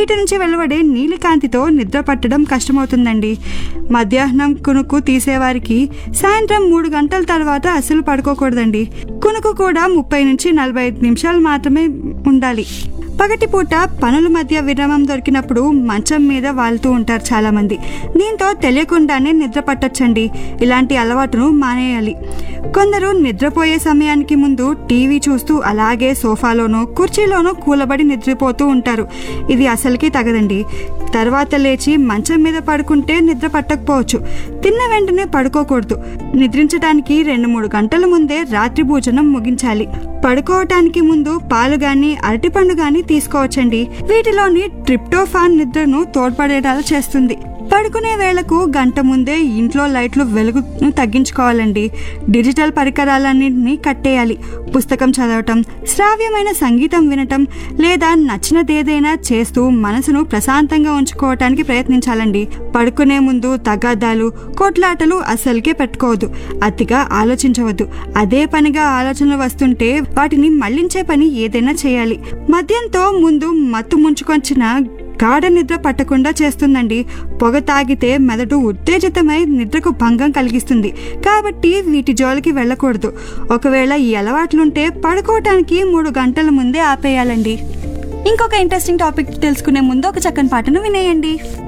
వీటి నుంచి వెలువడే నీలికాంతితో నిద్ర పట్టడం కష్టమవుతుందండి మధ్యాహ్నం కునుకు తీసేవారికి సాయంత్రం మూడు గంటల తర్వాత అసలు పడుకోకూడదండి కునుకు కూడా ముప్పై నుంచి నలభై ఐదు నిమిషాలు మాత్రమే ఉండాలి పగటిపూట పనుల మధ్య విరామం దొరికినప్పుడు మంచం మీద వాళ్తూ ఉంటారు చాలామంది దీంతో తెలియకుండానే నిద్ర పట్టొచ్చండి ఇలాంటి అలవాటును మానేయాలి కొందరు నిద్రపోయే సమయానికి ముందు టీవీ చూస్తూ అలాగే సోఫాలోనో కుర్చీలోనో కూలబడి నిద్రపోతూ ఉంటారు ఇది అసలుకి తగదండి తర్వాత లేచి మంచం మీద పడుకుంటే నిద్ర పట్టకపోవచ్చు తిన్న వెంటనే పడుకోకూడదు నిద్రించడానికి రెండు మూడు గంటల ముందే రాత్రి భోజనం ముగించాలి పడుకోవటానికి ముందు పాలు గాని అరటిపండు గాని తీసుకోవచ్చండి వీటిలోని ట్రిప్టోఫాన్ నిద్రను తోడ్పడేలా చేస్తుంది పడుకునే వేళకు గంట ముందే ఇంట్లో లైట్లు వెలుగును తగ్గించుకోవాలండి డిజిటల్ పరికరాలన్నింటినీ కట్టేయాలి పుస్తకం చదవటం శ్రావ్యమైన సంగీతం వినటం లేదా నచ్చినదేదైనా చేస్తూ మనసును ప్రశాంతంగా ఉంచుకోవటానికి ప్రయత్నించాలండి పడుకునే ముందు తగాదాలు కొట్లాటలు అస్సలకే పెట్టుకోవద్దు అతిగా ఆలోచించవద్దు అదే పనిగా ఆలోచనలు వస్తుంటే వాటిని మళ్లించే పని ఏదైనా చేయాలి మద్యంతో ముందు మత్తు ముంచుకొచ్చిన గాఢ నిద్ర పట్టకుండా చేస్తుందండి పొగ తాగితే మెదడు ఉత్తేజితమై నిద్రకు భంగం కలిగిస్తుంది కాబట్టి వీటి జోలికి వెళ్ళకూడదు ఒకవేళ ఈ అలవాట్లుంటే పడుకోవటానికి మూడు గంటల ముందే ఆపేయాలండి ఇంకొక ఇంట్రెస్టింగ్ టాపిక్ తెలుసుకునే ముందు ఒక చక్కని పాటను వినేయండి